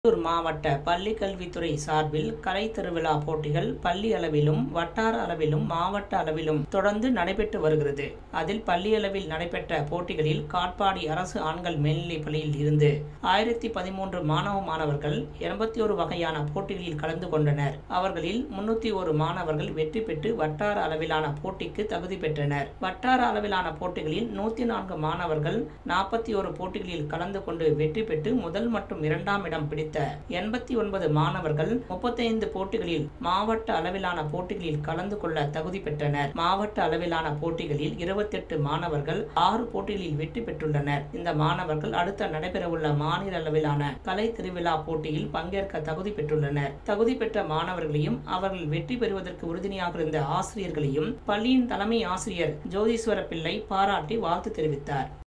திருப்பூர் மாவட்ட பள்ளி கல்வித்துறை சார்பில் கலை திருவிழா போட்டிகள் பள்ளி அளவிலும் வட்டார அளவிலும் மாவட்ட அளவிலும் தொடர்ந்து நடைபெற்று வருகிறது அதில் பள்ளி அளவில் நடைபெற்ற போட்டிகளில் காட்பாடி அரசு ஆண்கள் மேல்நிலைப் பள்ளியில் இருந்து ஆயிரத்தி பதிமூன்று மாணவ மாணவர்கள் எண்பத்தி ஒரு வகையான போட்டிகளில் கலந்து கொண்டனர் அவர்களில் முன்னூத்தி ஒரு மாணவர்கள் வெற்றி பெற்று வட்டார அளவிலான போட்டிக்கு தகுதி பெற்றனர் வட்டார அளவிலான போட்டிகளில் நூத்தி நான்கு மாணவர்கள் நாற்பத்தி ஒரு போட்டிகளில் கலந்து கொண்டு வெற்றி பெற்று முதல் மற்றும் இரண்டாம் இடம் பிடித்த எண்பத்தி ஒன்பது மாணவர்கள் முப்பத்தைந்து போட்டிகளில் மாவட்ட அளவிலான போட்டிகளில் கலந்து கொள்ள தகுதி பெற்றனர் மாவட்ட அளவிலான போட்டிகளில் இருபத்தெட்டு மாணவர்கள் ஆறு போட்டிகளில் வெற்றி பெற்றுள்ளனர் இந்த மாணவர்கள் அடுத்த நடைபெறவுள்ள மாநில அளவிலான கலை திருவிழா போட்டியில் பங்கேற்க தகுதி பெற்றுள்ளனர் தகுதி பெற்ற மாணவர்களையும் அவர்கள் வெற்றி பெறுவதற்கு உறுதுணையாக இருந்த ஆசிரியர்களையும் பள்ளியின் தலைமை ஆசிரியர் ஜோதீஸ்வர பிள்ளை பாராட்டி வாழ்த்து தெரிவித்தார்